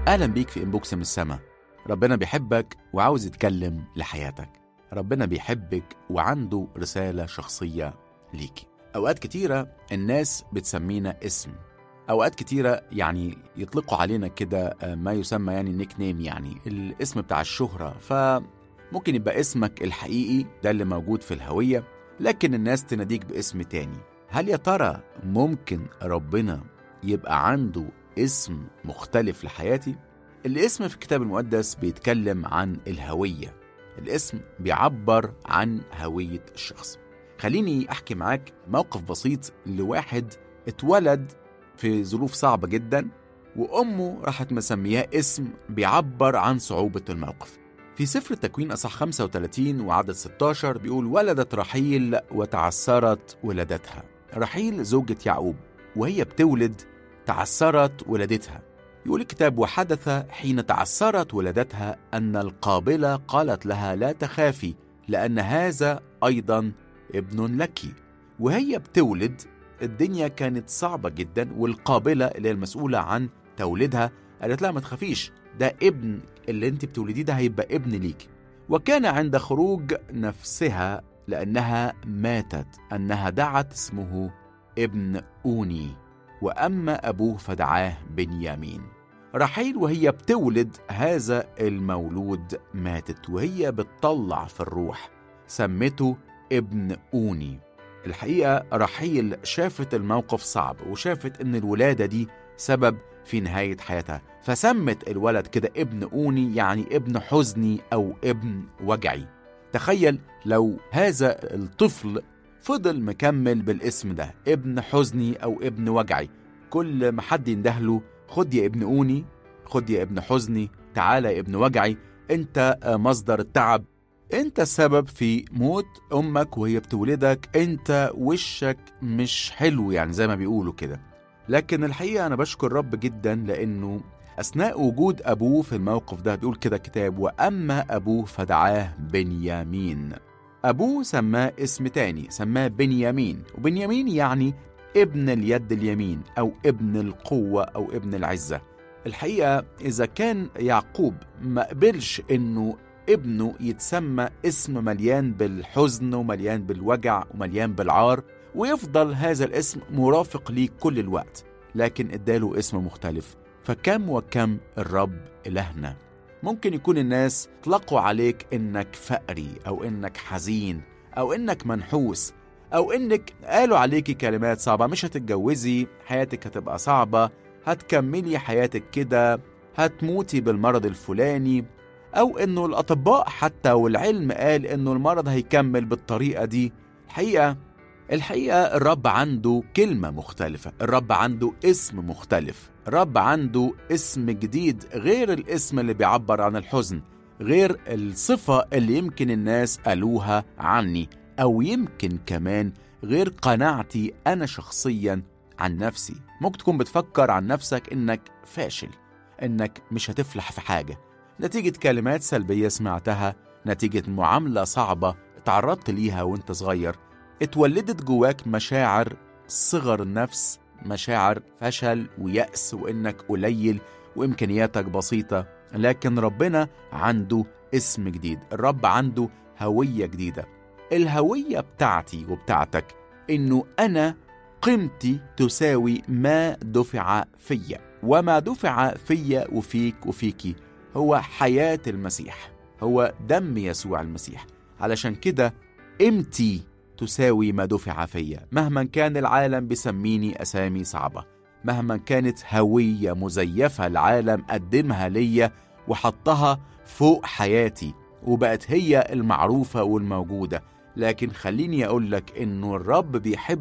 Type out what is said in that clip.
أهلا بيك في إنبوكس من السما ربنا بيحبك وعاوز يتكلم لحياتك ربنا بيحبك وعنده رسالة شخصية ليكي أوقات كتيرة الناس بتسمينا اسم أوقات كتيرة يعني يطلقوا علينا كده ما يسمى يعني النيك نيم يعني الاسم بتاع الشهرة فممكن يبقى اسمك الحقيقي ده اللي موجود في الهوية لكن الناس تناديك باسم تاني هل يا ترى ممكن ربنا يبقى عنده اسم مختلف لحياتي؟ الاسم في الكتاب المقدس بيتكلم عن الهوية الاسم بيعبر عن هوية الشخص خليني أحكي معاك موقف بسيط لواحد اتولد في ظروف صعبة جدا وأمه راحت مسمياه اسم بيعبر عن صعوبة الموقف في سفر التكوين أصح 35 وعدد 16 بيقول ولدت رحيل وتعثرت ولادتها رحيل زوجة يعقوب وهي بتولد تعثرت ولادتها يقول الكتاب وحدث حين تعثرت ولادتها أن القابلة قالت لها لا تخافي لأن هذا أيضا ابن لك وهي بتولد الدنيا كانت صعبة جدا والقابلة اللي هي المسؤولة عن توليدها قالت لها ما تخافيش ده ابن اللي انت بتولديه ده هيبقى ابن ليك وكان عند خروج نفسها لأنها ماتت أنها دعت اسمه ابن أوني وأما أبوه فدعاه بنيامين رحيل وهي بتولد هذا المولود ماتت وهي بتطلع في الروح سمته ابن أوني الحقيقة رحيل شافت الموقف صعب وشافت إن الولادة دي سبب في نهاية حياتها فسمت الولد كده ابن أوني يعني ابن حزني أو ابن وجعي تخيل لو هذا الطفل فضل مكمل بالاسم ده ابن حزني أو ابن وجعي كل ما حد يندهله خد يا ابن أوني خد يا ابن حزني تعالى يا ابن وجعي انت مصدر التعب انت السبب في موت امك وهي بتولدك انت وشك مش حلو يعني زي ما بيقولوا كده لكن الحقيقة أنا بشكر رب جدا لأنه أثناء وجود أبوه في الموقف ده بيقول كده كتاب وأما أبوه فدعاه بنيامين أبوه سماه اسم تاني سماه بنيامين وبنيامين يعني ابن اليد اليمين أو ابن القوة أو ابن العزة الحقيقة إذا كان يعقوب ما قبلش إنه ابنه يتسمى اسم مليان بالحزن ومليان بالوجع ومليان بالعار ويفضل هذا الاسم مرافق ليه كل الوقت لكن اداله اسم مختلف فكم وكم الرب إلهنا ممكن يكون الناس اطلقوا عليك انك فقري او انك حزين او انك منحوس او انك قالوا عليكي كلمات صعبة مش هتتجوزي حياتك هتبقى صعبة هتكملي حياتك كده هتموتي بالمرض الفلاني او انه الاطباء حتى والعلم قال انه المرض هيكمل بالطريقة دي الحقيقة الحقيقة الرب عنده كلمة مختلفة الرب عنده اسم مختلف الرب عنده اسم جديد غير الاسم اللي بيعبر عن الحزن غير الصفة اللي يمكن الناس قالوها عني أو يمكن كمان غير قناعتي أنا شخصيا عن نفسي ممكن تكون بتفكر عن نفسك إنك فاشل إنك مش هتفلح في حاجة نتيجة كلمات سلبية سمعتها نتيجة معاملة صعبة تعرضت ليها وانت صغير اتولدت جواك مشاعر صغر النفس مشاعر فشل ويأس وإنك قليل وإمكانياتك بسيطة لكن ربنا عنده اسم جديد الرب عنده هوية جديدة الهوية بتاعتي وبتاعتك إنه أنا قيمتي تساوي ما دفع فيا وما دفع فيا وفيك وفيكي هو حياة المسيح هو دم يسوع المسيح علشان كده قيمتي تساوي ما دفع فيا مهما كان العالم بيسميني أسامي صعبة مهما كانت هوية مزيفة العالم قدمها ليا وحطها فوق حياتي وبقت هي المعروفة والموجودة لكن خليني أقول لك إنه الرب بيحب